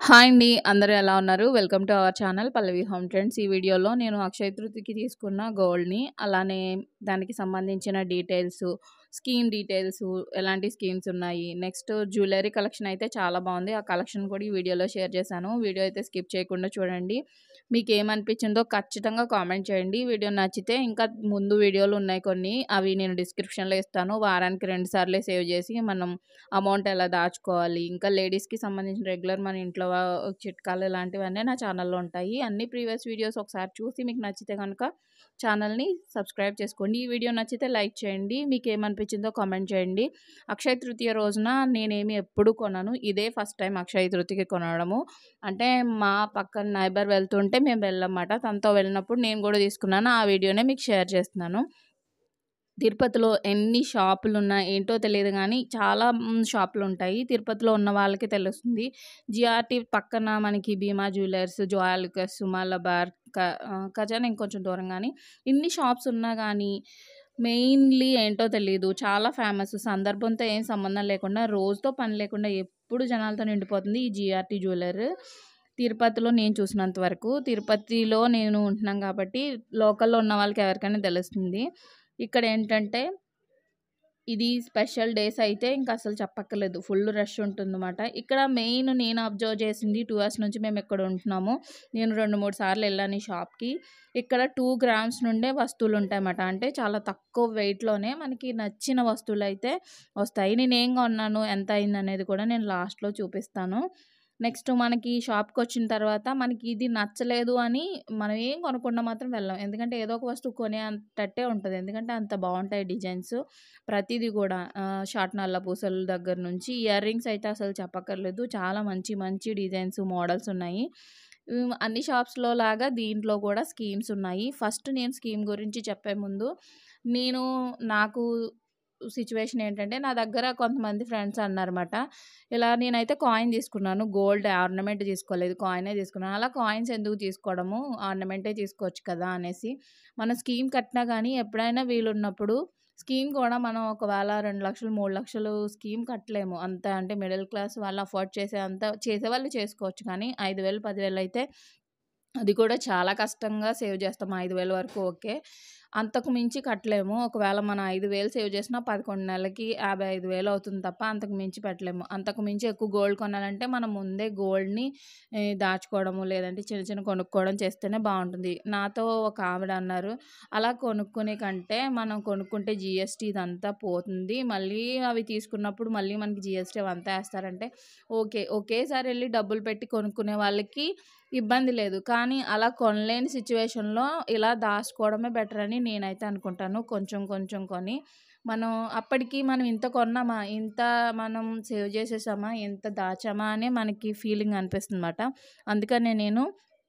Hi అండి. అందరూ ఎలా ఉన్నారు? Welcome to our channel Pallavi home trends. ఈ వీడియోలో నేను అక్షయ తృతీయకి తీసుకున్న గోల్డ్‌ని, అలానే దానికి సంబంధించిన డీటెయిల్సు, స్కీమ్ డీటెయిల్సు, ఎలాంటి స్కీమ్స్ ఉన్నాయి, నెక్స్ట్ జ్యువెల్లరీ కలెక్షన్ అయితే చాలా బావుంది. ఆ కలెక్షన్ కూడా ఈ వీడియోలో షేర్ చేశాను. వీడియో అయితే స్కిప్ చేయకుండా చూడండి. మీకేమనిపించిందో ఖచ్చితంగా కామెంట్ చేయండి. వీడియో నచ్చితే ఇంకా ముందు వీడియోలు ఉన్నాయి కొన్ని. అవి నేను డిస్క్రిప్షన్‌లో ఇస్తాను. వారానికి 2 సార్లే సేవ్ చేసి మనం అమౌంట్ ఎలా దాచుకోవాలి, ఇంకా లేడీస్‌కి సంబంధించిన రెగ్యులర్ మన ఇంట్లో చిట్కాలు ఇలాంటివన్నీ నా ఛానల్‌లో ఉంటాయి. అన్ని ప్రీవియస్ వీడియోస్ ఒకసారి చూసి మీకు నచ్చితే గనుక ఛానల్‌ని సబ్స్క్రైబ్ చేసుకోండి. ఈ వీడియో నచ్చితే లైక్ చేయండి. మీకేమనిపించిందో కామెంట్ చేయండి. అక్షయ తృతీయ రోజున నేనేమి ఎప్పుడు కొనను. ఇదే ఫస్ట్ టైమ్ అక్షయ తృతీయకి కొనడము. అంటే మా పక్కన నైబర్ వెళ్తుంటే మేము వెళ్ళామన్నమాట. తనతో వెళ్ళినప్పుడు నేను కూడా తీసుకున్నాను. ఆ వీడియోనే మీకు షేర్ చేస్తున్నాను. తిరుపతిలో ఎన్ని షాపులున్నా ఏంటో తెలీదు గానీ చాలా హ్మ్, షాపులుంటాయి. తిరుపతిలో ఉన్న వాళ్ళకి తెలుస్తుంది. జీఆర్‌టీ పక్కన మనకి భీమా జ్యువెల్లర్స్, జోయాలుకాస్, మలబార్, క ఆహ్, ఖజానా ఇంకొంచెం దూరం గానీ ఇన్ని షాప్స్ ఉన్నా గానీ మెయిన్‌లీ ఏంటో తెలీదు. చాలా ఫేమస్. సందర్భంతో ఏం సంబంధం లేకుండా రోజుతో పని లేకుండా ఎప్పుడు జనాలతో నిండిపోతుంది ఈ జీఆర్‌టీ జ్యువెల్లర్. తిరుపతిలో నేను చూసినంత వరకు. తిరుపతిలో నేను ఉంటున్నాం కాబట్టి లోకల్‌లో ఉన్న వాళ్ళకి ఎవరికైనా తెలుస్తుంది. ఇక్కడ ఏంటంటే ఇది స్పెషల్ డేస్ అయితే ఇంక అసలు చెప్పక్కర్లేదు. ఫుల్ రష్ ఉంటుందన్నమాట. ఇక్కడ మెయిన్ నేను అబ్జర్వ్ చేసింది 2 ఇయర్స్ నుంచి మేము ఇక్కడ ఉంటున్నాము. నేను 2, 3 సార్లు వెళ్ళాను ఈ షాప్‌కి. ఇక్కడ 2 గ్రామ్స్ నుండే వస్తువులుంటాయన్నమాట. అంటే చాలా తక్కువ వెయిట్‌లోనే మనకి నచ్చిన వస్తువులైతే వస్తాయి. నేనేం కొన్నాను, ఎంత అయిందనేది కూడా నేను లాస్ట్‌లో చూపిస్తాను. నెక్స్ట్ మనకి షాప్‌కొచ్చిన తర్వాత మనకి ఇది నచ్చలేదు అని మనం ఏం కొనకుండా మాత్రం వెళ్ళం. ఎందుకంటే ఏదో ఒక వస్తువు కొనేంతట్టే ఉంటది. ఎందుకంటే అంత బావుంటాయి డిజైన్స్. ప్రతీది కూడా ఆహ్, షార్ట్ నల్ల పూసల దగ్గర నుంచి ఇయర్ రింగ్స్ అయితే అసలు చెప్పక్కర్లేదు. చాలా మంచి మంచి డిజైన్స్, మోడల్స్ ఉన్నాయి. హ్మ్, అన్ని షాప్స్‌లో లాగా దీంట్లో కూడా స్కీమ్స్ ఉన్నాయి. ఫస్ట్ నేను స్కీమ్ గురించి చెప్పే ముందు నేను నాకు సిట్యుయేషన్ ఏంటంటే నా దగ్గర కొంతమంది ఫ్రెండ్స్ అన్నారన్నమాట. ఇలా నేనైతే కాయిన్ తీసుకున్నాను. గోల్డ్ ఆర్నమెంట్ తీసుకోలేదు. కాయినే తీసుకున్నాను. అలా కాయిన్స్ ఎందుకు తీసుకోవడము ఆర్నమెంటే తీసుకోవచ్చు కదా! అనేసి. మనం స్కీమ్ కట్టినా గానీ ఎప్పుడైనా వీలున్నప్పుడు స్కీమ్ కూడా మనం ఒకవేళ 2,00,000, 3,00,000 స్కీమ్ కట్టలేము. అంత అంటే మిడిల్ క్లాస్ వాళ్ళు అఫోర్డ్ చేసే అంత చేసేవాళ్ళు చేసుకోవచ్చు. కానీ 5,000, 10,000 అయితే అది కూడా చాలా కష్టంగా సేవ్ చేస్తాం. 5,000 వరకు ఓకే. అంతకు మించి కట్టలేము. ఒకవేళ మనం 5,000 సేవ్ చేసినా 11 నెలలకి 55,000 అవుతుంది తప్ప అంతకు మించి పెట్టలేము. అంతకు మించి ఎక్కువ గోల్డ్ కొనాలంటే మనం ముందే గోల్డ్‌ని ఆహ్, దాచుకోవడము లేదంటే చిన్న చిన్న కొనుక్కోవడం చేస్తేనే బావుంటుంది. నాతో ఒక ఆవిడ అన్నారు, "అలా కొనుక్కునే కంటే మనం కొనుక్కుంటే జీఎస్టీ ఇదంతా పోతుంది. మళ్ళీ అవి తీసుకున్నప్పుడు మళ్ళీ మనకి జీఎస్టీ అవంతా ఏస్తారంటే" ఓకే. ఒకేసారి ఎళ్లి డబ్బులు పెట్టి కొనుక్కునే వాళ్ళకి ఇబ్బంది లేదు. కానీ అలా కొనలేని సిట్యుయేషన్‌లో ఇలా దాసుకోవడమే బెటర్ అని నేనైతే అనుకుంటాను. కొంచెం కొంచెం కొని మనం అప్పటికి మనం ఇంత కొన్నామా, ఇంత మనం సేవ్ చేసేసామా, ఇంత దాచామా అని మనకి ఫీలింగ్ అనిపిస్తుందన్నమాట. అందుకనే నేను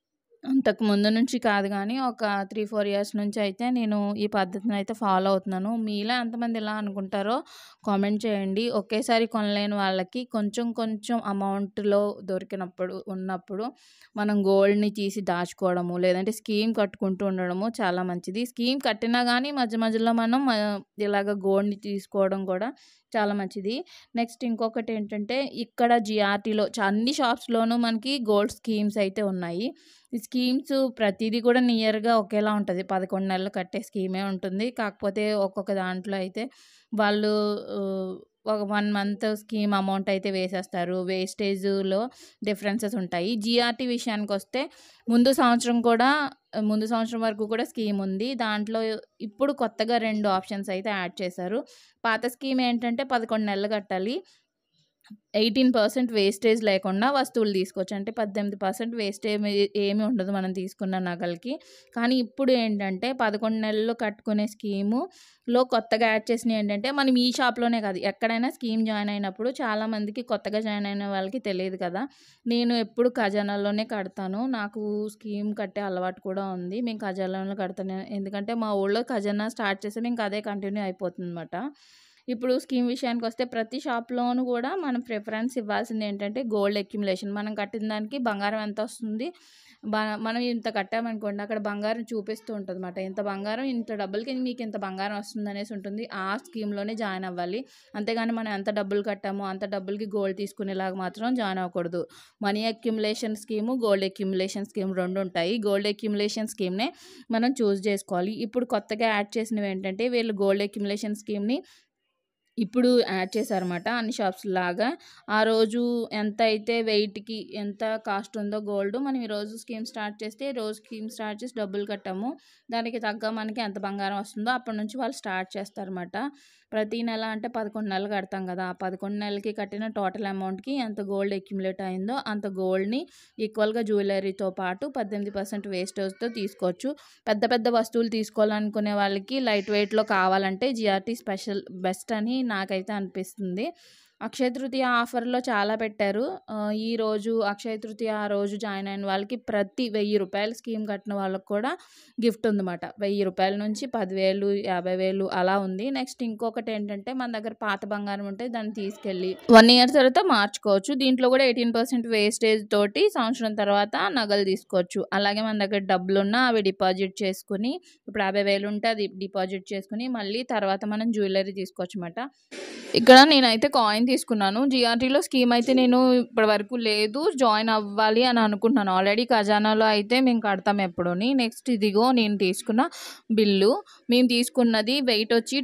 అంతకు ముందు నుంచి కాదు గానీ ఒక 3, 4 ఇయర్స్ నుంచి అయితే నేను ఈ పద్ధతిని అయితే ఫాలో అవుతున్నాను. మీలో ఎంతమంది ఇలా అనుకుంటారో కామెంట్ చేయండి. ఒకేసారి కొనలేని వాళ్ళకి కొంచెం కొంచెం అమౌంట్‌లో దొరికినప్పుడు ఉన్నప్పుడు మనం గోల్డ్‌ని తీసి దాచుకోవడము, లేదంటే స్కీమ్ కట్టుకుంటూ ఉండడము చాలా మంచిది. స్కీమ్ కట్టినా గానీ మధ్య మధ్యలో మనం ఆహ్, ఇలాగ గోల్డ్‌ని తీసుకోవడం కూడా చాలా మంచిది. నెక్స్ట్ ఇంకొకటేంటంటే ఇక్కడ జీఆర్‌టీలో చ అన్ని షాప్స్‌లోనూ మనకి గోల్డ్ స్కీమ్స్ అయితే ఉన్నాయి. ఈ స్కీమ్స్ ప్రతీది కూడా నియర్‌గా ఒకేలా ఉంటది. 11 నెలలు కట్టే స్కీమే ఉంటుంది. కాకపోతే ఒక్కొక్క దాంట్లో అయితే వాళ్ళు ఆహ్, ఒక 1 మంత్ స్కీమ్ అమౌంట్ అయితే వేసేస్తారు. వేస్టేజ్‌లో డిఫరెన్సెస్ ఉంటాయి. జీఆర్‌టీ విషయానికొస్తే ముందు సంవత్సరం కూడా ముందు సంవత్సరం వరకు కూడా స్కీమ్ ఉంది. దాంట్లో ఇప్పుడు కొత్తగా 2 ఆప్షన్స్ అయితే యాడ్ చేశారు. పాత స్కీమ్ ఏంటంటే 11 నెలలు కట్టాలి. 18% వేస్టేజ్ లేకుండా వస్తువులు తీసుకోవచ్చు. అంటే 18% వేస్ట్ ఏమి ఏమి ఉండదు మనం తీసుకున్న నగలకి. కానీ ఇప్పుడు ఏంటంటే 11 నెలలు కట్టుకునే స్కీములో కొత్తగా యాడ్ చేసినయి ఏంటంటే మనం ఈ షాప్‌లోనే కాదు ఎక్కడైనా స్కీమ్ జాయిన్ అయినప్పుడు చాలా మందికి కొత్తగా జాయిన్ అయిన వాళ్ళకి తెలీదు కదా! నేను ఎప్పుడు ఖజానాలోనే కడతాను. నాకు స్కీమ్ కట్టే అలవాటు కూడా ఉంది. మేము ఖజానాలో కడతాను. ఎందుకంటే మా ఊళ్ళో ఖజానా స్టార్ట్ చేసాం. ఇంక అదే కంటిన్యూ అయిపోతుందన్నమాట. ఇప్పుడు స్కీమ్ విషయానికొస్తే ప్రతి షాప్‌లోనూ గూడా మనం ప్రిఫరెన్స్ ఇవ్వాల్సింది ఏంటంటే గోల్డ్ అక్యుములేషన్. మనం కట్టిన దానికి బంగారం ఎంతొస్తుంది, బ మనం ఇంత కట్టామనుకోండి అక్కడ బంగారం చూపిస్తూ ఉంటదన్నమాట. ఇంత బంగారం ఇంత డబ్బులకి మీకింత బంగారం వస్తుందనేసి ఉంటుంది. ఆ స్కీమ్‌లోనే జాయిన్ అవ్వాలి. అంతేగాని మనం ఎంత డబ్బులు కట్టామో అంత డబ్బులకి గోల్డ్ తీసుకునేలాగా మాత్రం జాయిన్ అవ్వకూడదు. Money accumulation scheme, gold accumulation scheme 2 ఉంటాయి. గోల్డ్ అక్యుములేషన్ స్కీమ్‌నే మనం చూజ్ చేసుకోవాలి. ఇప్పుడు కొత్తగా యాడ్ చేసినవేంటంటే వీళ్ళు గోల్డ్ అక్యుములేషన్ స్కీమ్‌ని ఇప్పుడు యాడ్ చేశారన్నమాట. అన్ని షాప్స్‌లాగా. ఆ రోజు ఎంతైతే వెయిట్‌కి ఎంత కాస్ట్ ఉందో గోల్డ్ మనం ఈరోజు స్కీమ్ స్టార్ట్ చేస్తే రోజు స్కీమ్ స్టార్ట్ చేసి డబ్బులు కట్టాము. దానికి తగ్గ మనకి ఎంత బంగారం వస్తుందో అప్పటి నుంచి వాళ్ళు స్టార్ట్ చేస్తారన్నమాట. ప్రతి నెల అంటే 11 నెలలు కడతాం గదా! ఆ 11 నెలలకి కట్టిన టోటల్ అమౌంట్‌కి ఎంత గోల్డ్ అక్యుములేట్ అయిందో అంత గోల్డ్‌ని ఈక్వల్‌గా జ్యువెల్లరీతో పాటు 18% వేస్టేజ్‌తో తీసుకోవచ్చు. పెద్ద పెద్ద వస్తువులు తీసుకోవాలనుకునే వాళ్ళకి లైట్ వెయిట్‌లో కావాలంటే జీఆర్‌టీ స్పెషల్ బెస్ట్ అని నాకైతే అనిపిస్తుంది. అక్షయ తృతీయ ఆఫర్‌లో చాలా పెట్టారు. ఆహ్, ఈరోజు అక్షయ తృతీయ ఆ రోజు జాయిన్ అయిన వాళ్ళకి ప్రతి రూ. 1000 స్కీమ్ కట్టిన వాళ్ళకి కూడా గిఫ్ట్ ఉందన్నమాట. రూ. 1000 నుంచి 10,000, 50,000 అలా ఉంది. నెక్స్ట్ ఇంకొకటేంటంటే మన దగ్గర పాత బంగారం ఉంటే దాన్ని తీసుకెళ్ళి 1 ఇయర్ తర్వాత మార్చుకోవచ్చు. దీంట్లో కూడా 18% వేస్టేజ్ తోటి సంవత్సరం తర్వాత నగలు తీసుకోవచ్చు. అలాగే మన దగ్గర డబ్బులున్నా అవి డిపాజిట్ చేసుకొని ఇప్పుడు 50,000 ఉంటే అది డిపాజిట్ చేసుకొని మళ్ళీ తర్వాత మనం జ్యువెల్లరీ తీసుకోవచ్చన్నమాట. ఇక్కడ నేనైతే కాయిన్ తీసుకున్నాను. జీఆర్‌టీలో స్కీమ్ అయితే నేను ఇప్పటి వరకు లేదు. జాయిన్ అవ్వాలి అని అనుకుంటున్నాను. ఆల్రెడీ ఖజానాలో అయితే మేము కడతాం ఎప్పుడూని. నెక్స్ట్ ఇదిగో నేను తీసుకున్న బిల్లు. మేము తీసుకున్నది వెయిట్ వచ్చి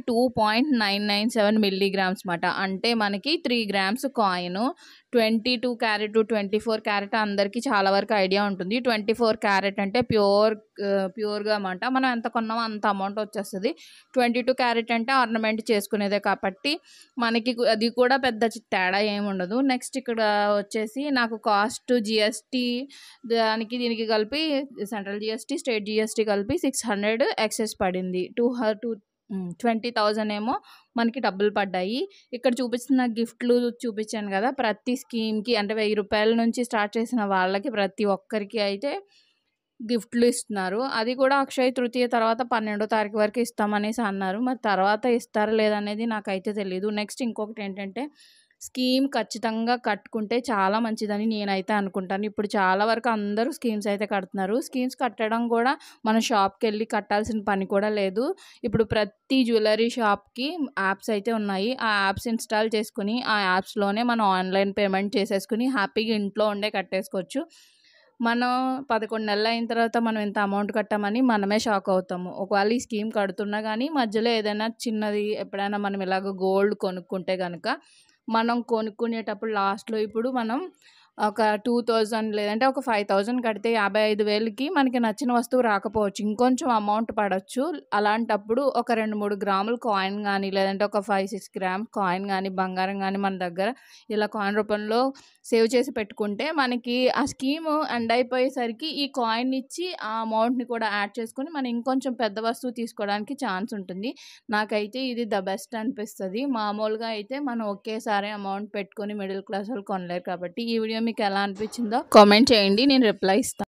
2.997 మిల్లీగ్రామ్స్ మాట. అంటే మనకి 3 గ్రామ్స్ కాయిను. 22 క్యారెట్, 24 క్యారెట్ అందరికీ చాలా వరకు ఐడియా ఉంటుంది. 24 క్యారెట్ అంటే ప్యూర్ ఆహ్, ప్యూర్‌గా మాట. మనం ఎంత కొన్నామో అంత అమౌంట్ వచ్చేస్తది. 22 క్యారెట్ అంటే ఆర్నమెంట్ చేసుకునేదే కాబట్టి మనకి కు అది కూడా పెద్ద చి తేడా ఏముండదు. నెక్స్ట్ ఇక్కడ వచ్చేసి నాకు కాస్ట్ జీఎస్టీ దానికి దీనికి కలిపి సెంట్రల్ జీఎస్టీ, స్టేట్ జీఎస్టీ కలిపి 600 ఎక్సెస్ పడింది. టూ హ టూ హ్మ్. 20,000 ఏమో మనకి డబ్బులు పడ్డాయి. ఇక్కడ చూపిస్తున్న గిఫ్ట్‌లు చూపించాను గదా! ప్రతి స్కీమ్‌కి అంటే రూ. 1000 నుంచి స్టార్ట్ చేసిన వాళ్ళకి ప్రతి ఒక్కరికి అయితే గిఫ్ట్‌లు ఇస్తున్నారు. అది కూడా అక్షయ తృతీయ తర్వాత 12 తారీఖు వరకు ఇస్తామనేసి అన్నారు. మరి తర్వాత ఇస్తారా లేదా అనేది నాకైతే తెలీదు. నెక్స్ట్ ఇంకొకటేంటంటే స్కీమ్ ఖచ్చితంగా కట్టుకుంటే చాలా మంచిదని నేనైతే అనుకుంటాను. ఇప్పుడు చాలా వరకు అందరూ స్కీమ్స్ అయితే కడుతున్నారు. స్కీమ్స్ కట్టడం కూడా మనం షాప్‌కెళ్ళి కట్టాల్సిన పని కూడా లేదు. ఇప్పుడు ప్రతి జ్యువెల్లరీ షాప్‌కి యాప్స్ అయితే ఉన్నాయి. ఆ యాప్స్ ఇన్‌స్టాల్ చేసుకొని ఆ యాప్స్‌లోనే మనం ఆన్‌లైన్ పేమెంట్ చేసేసుకొని హ్యాపీగా ఇంట్లో ఉండే కట్టేసుకోవచ్చు. మనం 11 నెలలు అయిన తర్వాత మనం ఇంత అమౌంట్ కట్టామని మనమే షాక్ అవుతాము. ఒకవేళ ఈ స్కీమ్ కడుతున్నా గానీ మధ్యలో ఏదైనా చిన్నది ఎప్పుడైనా మనం ఇలాగ గోల్డ్ కొనుక్కుంటే గనక మనం కొనుక్కునేటప్పుడు లాస్ట్‌లో ఇప్పుడు మనం ఒక 2000 లేదంటే ఒక 5000 కడితే 55,000కి మనకి నచ్చిన వస్తువు రాకపోవచ్చు. ఇంకొంచెం అమౌంట్ పడొచ్చు. అలాంటప్పుడు ఒక 2, 3 గ్రాముల కాయిన్ గానీ లేదంటే ఒక 5, 6 గ్రామ్స్ కాయిన్ గానీ బంగారం గానీ మన దగ్గర ఇలా కాయిన్ రూపంలో సేవ్ చేసి పెట్టుకుంటే మనకి ఆ స్కీము ఎండ్ అయిపోయేసరికి ఈ కాయిన్ ఇచ్చి ఆ అమౌంట్‌ని కూడా యాడ్ చేసుకొని మనం ఇంకొంచెం పెద్ద వస్తువు తీసుకోవడానికి ఛాన్స్ ఉంటుంది. నాకైతే ఇది ద బెస్ట్ అనిపిస్తది. మామూలుగా అయితే మనం ఒకేసారి అమౌంట్ పెట్టుకొని మిడిల్ క్లాస్ వాళ్ళు కొనలేరు కాబట్టి ఈ వీడియో మీకు ఎలా అనిపించిందో కామెంట్ చేయండి. నేను రిప్లై ఇస్తాను.